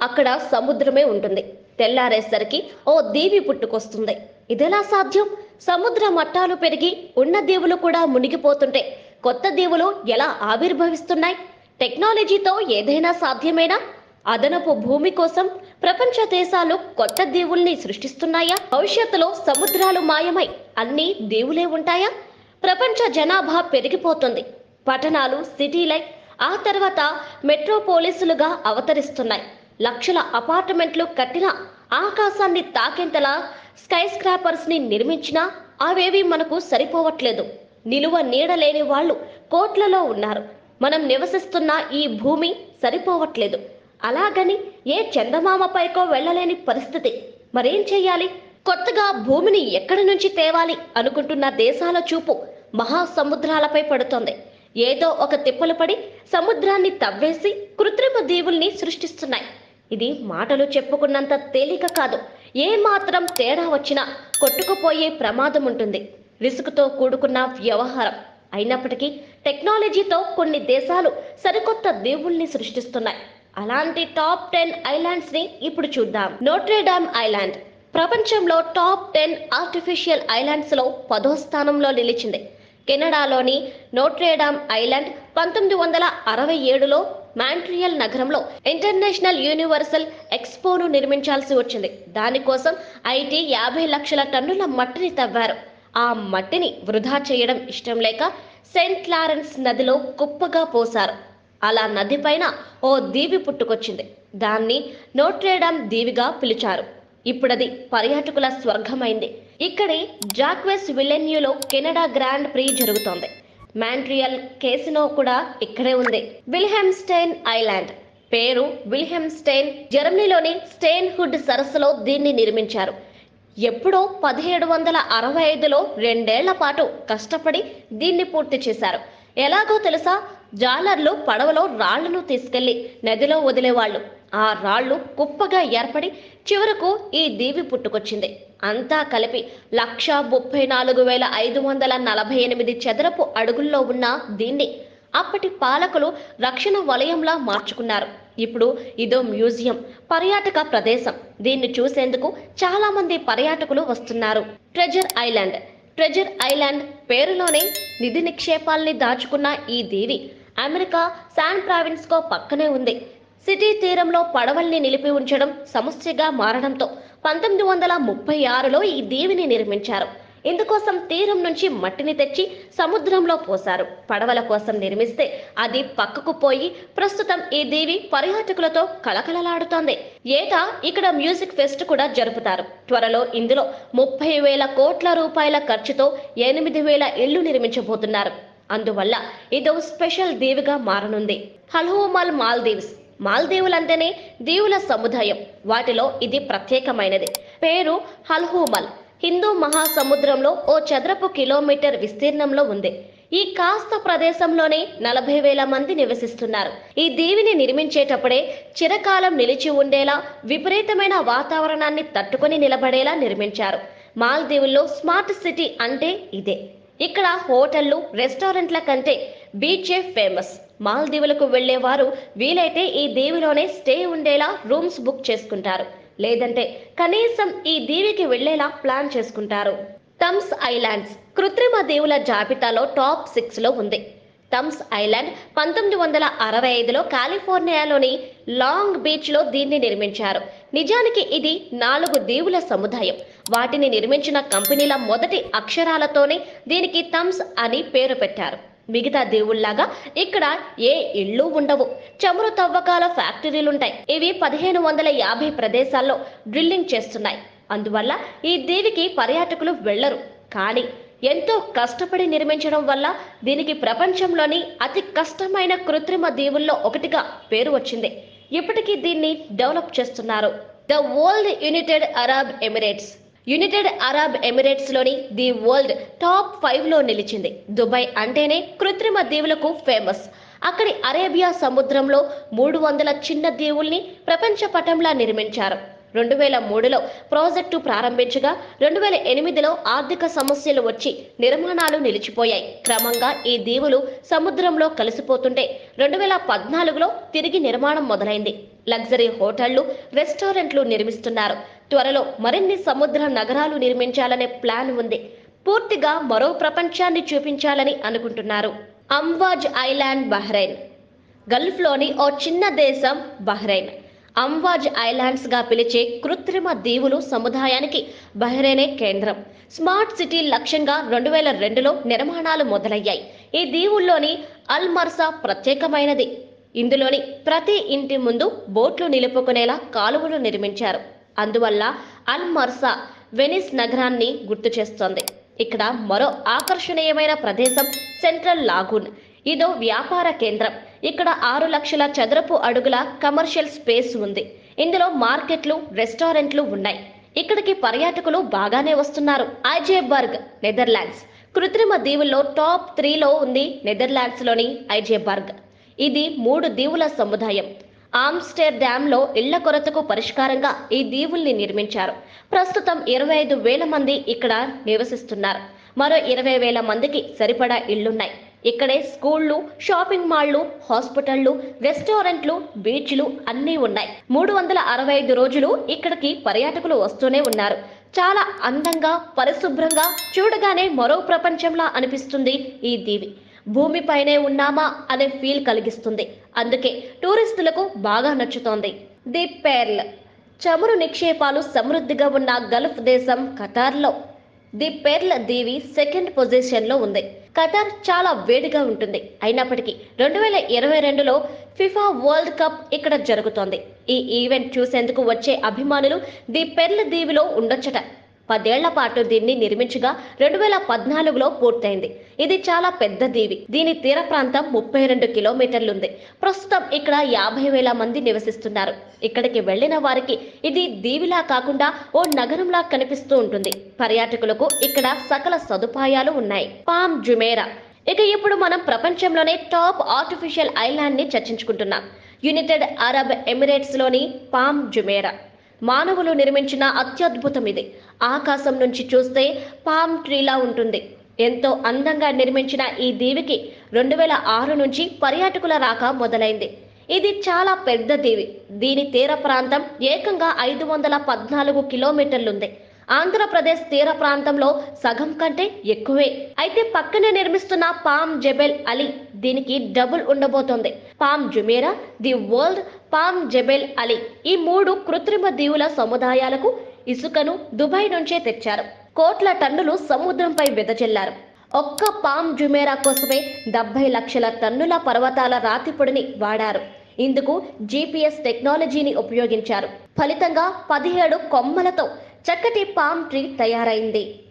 అక్కడ సముద్రమే ఉంటుంది తెల్లారేసరికి ఓ దీవి పుట్టుకొస్తుంది ఇదెలా సాధ్యం సముద్ర మట్టాలు పెరిగి ఉన్న దీవులు కూడా మునిగిపోతుంటే కొత్త దీవులు ఎలా ఆవిర్భవిస్తున్నాయి టెక్నాలజీతో ఏదైనా సాధ్యమేనా అదనపు భూమి కోసం ప్రపంచ దేశాలు కొత్త దీవుల్ని సృష్టిస్తున్నాయా భవిష్యత్తులో సముద్రాలు మాయమై అన్ని దీవులే ఉంటాయా ప్రపంచ జనాభా పెరిగిపోతుంది పట్టణాలు సిటీలై ఆ తర్వాత మెట్రోపోలిసులుగా అవతరిస్తున్నాయి లక్షల అపార్ట్మెంట్లు కట్టినా ఆకాశాన్ని తాకేంతలా స్కై స్క్రాపర్స్ ని నిర్మించినా అవేవి మనకు సరిపోవట్లేదు నిలువ నీడ లేని వాళ్ళు కోట్లలో ఉన్నారు మనం నివసిస్తున్న ఈ భూమి సరిపోవట్లేదు అలాగని ఏ చందమామపైకో వెళ్ళలేని పరిస్థితి మరేం చెయ్యాలి కొత్తగా భూమిని ఎక్కడి నుంచి తేవాలి అనుకుంటున్న దేశాల చూపు మహాసముద్రాలపై పడుతోంది ఏదో ఒక తిప్పలు పడి సముద్రాన్ని తవ్వేసి కృత్రిమ దీవుల్ని సృష్టిస్తున్నాయి ఇది మాటలు చెప్పుకున్నంత తేలిక కాదు ఏ మాత్రం తేడా వచ్చినా కొట్టుకుపోయే ప్రమాదం ఉంటుంది రిసుకుతో కూడుకున్న వ్యవహారం అయినప్పటికీ టెక్నాలజీతో కొన్ని దేశాలు సరికొత్త దేవుల్ని సృష్టిస్తున్నాయి అలాంటి టాప్ టెన్ ఐలాండ్స్ ని ఇప్పుడు చూద్దాం నోట్రేడామ్ ఐలాండ్ ప్రపంచంలో టాప్ టెన్ ఆర్టిఫిషియల్ ఐలాండ్స్ లో పదో స్థానంలో నిలిచింది కెనడాలోని నోట్రేడామ్ ఐలాండ్ పంతొమ్మిది వందల అరవై ఏడులో మాంట్రియల్ నగరంలో ఇంటర్నేషనల్ యూనివర్సల్ ఎక్స్పోను నిర్మించాల్సి వచ్చింది దానికోసం ఐటీ యాభై లక్షల టన్నుల మట్టిని తవ్వారు ఆ మట్టిని వృధా చేయడం ఇష్టం లేక సెయింట్ క్లారెన్స్ నదిలో కుప్పగా పోశారు అలా నది పైన ఓ దీవి పుట్టుకొచ్చింది దాన్ని నోట్రేడామ్ దీవిగా పిలిచారు ఇప్పుడది పర్యాటకుల స్వర్గమైంది ఇక్కడి జాక్వెస్ విలెన్యూలో కెనడా గ్రాండ్ ప్రీ జరుగుతోంది మాంట్రియల్ కేసినో కూడా ఇక్కడే ఉంది విల్హెమ్స్టైన్ ఐలాండ్ పేరు విల్హెమ్స్టైన్ జర్మనీలోని స్టెయిన్ హుడ్ సరస్సులో దీన్ని నిర్మించారు ఎప్పుడో పదిహేడు వందల అరవై ఐదులో రెండేళ్ల పాటు కష్టపడి దీన్ని పూర్తి చేశారు ఎలాగో తెలుసా జాలర్లు పడవలో రాళ్లను తీసుకెళ్లి నదిలో వదిలేవాళ్ళు ఆ రాళ్ళు కుప్పగా ఏర్పడి చివరకు ఈ దీవి పుట్టుకొచ్చింది అంతా కలిపి లక్ష ముప్పై నాలుగు వేల ఐదు వందల నలభై ఎనిమిది చదరపు అడుగుల్లో ఉన్న దీన్ని అప్పటి పాలకులు రక్షణ వలయంలా మార్చుకున్నారు ఇప్పుడు ఇదో మ్యూజియం పర్యాటక ప్రదేశం దీన్ని చూసేందుకు చాలా మంది పర్యాటకులు వస్తున్నారు ట్రెజర్ ఐలాండ్ ట్రెజర్ ఐలాండ్ పేరులోనే నిధి నిక్షేపాల్ని దాచుకున్న ఈ దీవి అమెరికా శాన్ ప్రావిన్స్కో పక్కనే ఉంది సిటీ తీరంలో పడవల్ని నిలిపి ఉంచడం సమస్యగా మారడంతో పంతొమ్మిది వందల ముప్పై ఆరులో ఈ దీవిని నిర్మించారు ఇందుకోసం తీరం నుంచి మట్టిని తెచ్చి సముద్రంలో పోశారు పడవల కోసం నిర్మిస్తే అది పక్కకు పోయి ప్రస్తుతం ఈ దీవి పర్యాటకులతో కళకళలాడుతోంది ఏటా ఇక్కడ మ్యూజిక్ ఫెస్ట్ కూడా జరుపుతారు త్వరలో ఇందులో ముప్పై వేల కోట్ల రూపాయల ఖర్చుతో ఎనిమిది వేల ఇళ్లు నిర్మించబోతున్నారు అందువల్ల ఇదో స్పెషల్ దీవిగా మారనుంది హల్హోమల్ మాల్దీవ్స్ మాల్దీవులంటేనే దీవుల సముదాయం వాటిలో ఇది ప్రత్యేకమైనది పేరు హల్హూమల్ హిందూ మహాసముద్రంలో ఓ చదరపు కిలోమీటర్ విస్తీర్ణంలో ఉంది ఈ కాస్త ప్రదేశంలోనే నలభై వేల మంది నివసిస్తున్నారు ఈ దీవిని నిర్మించేటప్పుడే చిరకాలం నిలిచి ఉండేలా విపరీతమైన వాతావరణాన్ని తట్టుకొని నిలబడేలా నిర్మించారు మాల్దీవుల్లో స్మార్ట్ సిటీ అంటే ఇదే ఇక్కడ హోటళ్లు రెస్టారెంట్ల కంటే బీచే ఫేమస్ మాల్దీవులకు వెళ్లేవారు వీలైతే ఈ దీవిలోనే స్టే ఉండేలా రూమ్స్ బుక్ చేసుకుంటారు లేదంటే కనీసం ఈ దీవికి వెళ్లేలా ప్లాన్ చేసుకుంటారు థమ్స్ ఐలాండ్స్ కృత్రిమ దీవుల జాబితాలో టాప్ సిక్స్ లో ఉంది థమ్స్ ఐలాండ్ పంతొమ్మిది వందల అరవై ఐదులో కాలిఫోర్నియాలోని లాంగ్ బీచ్లో దీన్ని నిర్మించారు నిజానికి ఇది నాలుగు దీవుల సముదాయం వాటిని నిర్మించిన కంపెనీల మొదటి అక్షరాలతోనే దీనికి థమ్స్ అని పేరు పెట్టారు మిగతా దేవుళ్లాగా ఇక్కడ ఏ ఇళ్ళు ఉండవు చమురు తవ్వకాల ఫ్యాక్టరీలుంటాయి ఇవి పదిహేను వందల యాభై ప్రదేశాల్లో డ్రిల్లింగ్ చేస్తున్నాయి అందువల్ల ఈ దీవికి పర్యాటకులు వెళ్లరు కానీ ఎంతో కష్టపడి నిర్మించడం వల్ల దీనికి ప్రపంచంలోని అతి కష్టమైన కృత్రిమ దీవుల్లో ఒకటిగా పేరు వచ్చింది ఇప్పటికీ దీన్ని డెవలప్ చేస్తున్నారు the world United Arab Emirates United Arab Emirates లోని ది వరల్డ్ టాప్ ఫైవ్ లో నిలిచింది దుబాయ్ అంటేనే కృత్రిమ దీవులకు ఫేమస్ అక్కడి అరేబియా సముద్రంలో మూడు వందల చిన్న దీవుల్ని ప్రపంచ పటంలా నిర్మించారు రెండు వేల మూడులో ప్రాజెక్టు ప్రారంభించగా రెండు వేల ఎనిమిదిలో ఆర్థిక సమస్యలు వచ్చి నిర్మాణాలు నిలిచిపోయాయి క్రమంగా ఈ దీవులు సముద్రంలో కలిసిపోతుంటే రెండు వేల పద్నాలుగులో తిరిగి నిర్మాణం మొదలైంది లగ్జరీ హోటళ్లు రెస్టారెంట్లు నిర్మిస్తున్నారు త్వరలో మరిన్ని సముద్ర నగరాలు నిర్మించాలనే ప్లాన్ ఉంది పూర్తిగా మరో ప్రపంచాన్ని చూపించాలని అనుకుంటున్నారు అంవాజ్ ఐలాండ్ బహ్రెయిన్ గల్ఫ్లోని ఓ చిన్న దేశం బహ్రెయిన్ అంవాజ్ ఐలాండ్స్ గా పిలిచే కృత్రిమ దీవులు సముదాయానికి బహ్రెయినే కేంద్రం స్మార్ట్ సిటీ లక్ష్యంగా రెండు వేల రెండులో నిర్మాణాలు మొదలయ్యాయి ఈ దీవుల్లోని అల్ మర్సా ప్రత్యేకమైనది ఇందులోని ప్రతి ఇంటి ముందు బోట్లు నిలుపుకునేలా కాలువలు నిర్మించారు అందువల్ల అల్ మర్సా వెనిస్ నగరాన్ని గుర్తు చేస్తోంది ఇక్కడ మరో ఆకర్షణీయమైన ప్రదేశం సెంట్రల్ లాగూన్ ఇదో వ్యాపార కేంద్రం ఇక్కడ ఆరు లక్షల చదరపు అడుగుల కమర్షియల్ స్పేస్ ఉంది ఇందులో మార్కెట్లు రెస్టారెంట్లు ఉన్నాయి ఇక్కడికి పర్యాటకులు బాగానే వస్తున్నారు ఐజేబర్గ్ నెదర్లాండ్స్ కృత్రిమ దీవుల్లో టాప్ త్రీలో ఉంది నెదర్లాండ్స్లోని ఐజేబర్గ్ ఇది మూడు దీవుల సముదాయం ఆమ్స్టర్ డ్యాంలో ఇళ్ల కొరతకు పరిష్కారంగా ఈ దీవుల్ని నిర్మించారు ప్రస్తుతం ఇరవై ఐదు వేల మంది ఇక్కడ నివసిస్తున్నారు మరో ఇరవై వేల మందికి సరిపడా ఇళ్లున్నాయి ఇక్కడే స్కూళ్ళు షాపింగ్ మాల్లు హాస్పిటళ్లు రెస్టారెంట్లు బీచ్లు అన్నీ ఉన్నాయి మూడు వందల అరవై ఐదు రోజులు ఇక్కడికి పర్యాటకులు వస్తూనే ఉన్నారు చాలా అందంగా పరిశుభ్రంగా చూడగానే మరో ప్రపంచంలా అనిపిస్తుంది ఈ దీవి భూమిపైనే ఉన్నామా అనే ఫీల్ కలిగిస్తుంది అందుకే టూరిస్టులకు బాగా నచ్చుతోంది ది పేర్ల్ చమురు నిక్షేపాలు సమృద్ధిగా ఉన్న గల్ఫ్ దేశం ఖతార్లో ది పెర్ల్ దీవి సెకండ్ పొజిషన్లో ఉంది ఖతార్ చాలా వేడిగా ఉంటుంది అయినప్పటికీ రెండు వేల ఇరవై రెండులో ఫిఫా వరల్డ్ కప్ ఇక్కడ జరుగుతోంది ఈ ఈవెంట్ చూసేందుకు వచ్చే అభిమానులు ది పెర్ల్ దీవిలో ఉండొచ్చట పదేళ్ల పాటు దీన్ని నిర్మించగా రెండు వేల పద్నాలుగులో పూర్తయింది ఇది చాలా పెద్ద దీవి దీని తీర ప్రాంతం ముప్పై రెండు కిలోమీటర్లుంది ప్రస్తుతం ఇక్కడ యాభై వేల మంది నివసిస్తున్నారు ఇక్కడికి వెళ్లిన వారికి ఇది దీవిలా కాకుండా ఓ నగరంలా కనిపిస్తూ ఉంటుంది పర్యాటకులకు ఇక్కడ సకల సదుపాయాలు ఉన్నాయి పామ్ జుమేరా ఇక ఇప్పుడు మనం ప్రపంచంలోనే టాప్ ఆర్టిఫిషియల్ ఐలాండ్ ని చర్చించుకుంటున్నాం యునైటెడ్ అరబ్ ఎమిరేట్స్ లోని పామ్ జుమేరా మానవులు నిర్మించిన అత్యద్భుతం ఇది ఆకాశం నుంచి చూస్తే పామ్ ట్రీలా ఉంటుంది ఎంతో అందంగా నిర్మించిన ఈ దీవికి రెండు వేల ఆరు నుంచి పర్యాటకుల రాక మొదలైంది ఇది చాలా పెద్ద దీవి దీని తీర ప్రాంతం ఏకంగా ఐదు వందల పద్నాలుగు కిలోమీటర్లుంది ఆంధ్రప్రదేశ్ తీర ప్రాంతంలో సగం కంటే ఎక్కువే అయితే పక్కనే నిర్మిస్తున్న పామ్ జెబెల్ అలీ దీనికి డబుల్ ఉండబోతోంది Palm Jumeirah the world Palm Jebel Ali ఈ మూడు కృత్రిమ దీవుల సముదాయాలకు ఇసుకను దుబాయ్ నుంచే తెచ్చారు కోట్ల టన్నులు సముద్రంపై వెదజల్లారు ఒక్క పామ్ జుమేరా కోసమే డెబ్బై లక్షల టన్నుల పర్వతాల రాతిపొడిని వాడారు ఇందుకు జీపీఎస్ టెక్నాలజీని ఉపయోగించారు ఫలితంగా పదిహేడు కొమ్మలతో చక్కటి పామ్ ట్రీ తయారైంది